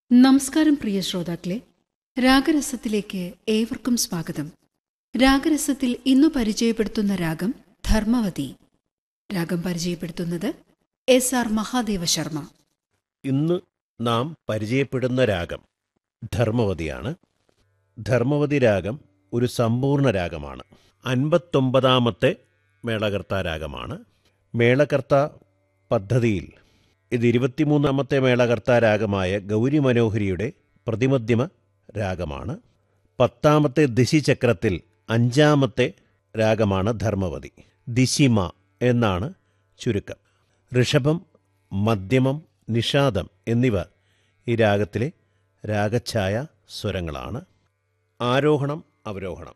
നമസ്കാരം പ്രിയ ശ്രോതാക്കളെ രാഗരസത്തിലേക്ക് ഏവർക്കും സ്വാഗതം രാഗരസത്തിൽ ഇന്നു പരിചയപ്പെടുത്തുന്ന രാഗം ധർമ്മവതി രാഗം പരിചയപ്പെടുത്തുന്നത് എസ് ആർ മഹാദേവ ശർമ്മ ഇന്ന് നാം പരിചയപ്പെടുന്ന രാഗം ധർമ്മവതിയാണ് ധർമ്മവതി രാഗം ഒരു സമ്പൂർണ്ണ രാഗമാണ് അൻപത്തൊമ്പതാമത്തെ മേളകർത്ത രാഗമാണ് മേളകർത്ത പദ്ധതിയിൽ ഇത് ഇരുപത്തിമൂന്നാമത്തെ മേളകർത്ത രാഗമായ ഗൗരി മനോഹരിയുടെ പ്രതിമധ്യമ രാഗമാണ് പത്താമത്തെ ദിശിചക്രത്തിൽ അഞ്ചാമത്തെ രാഗമാണ് ധർമ്മവതി ദിശിമ എന്നാണ് ചുരുക്കം ഋഷഭം മധ്യമം നിഷാദം എന്നിവ ഈ രാഗത്തിലെ രാഗഛായ സ്വരങ്ങളാണ് ആരോഹണം അവരോഹണം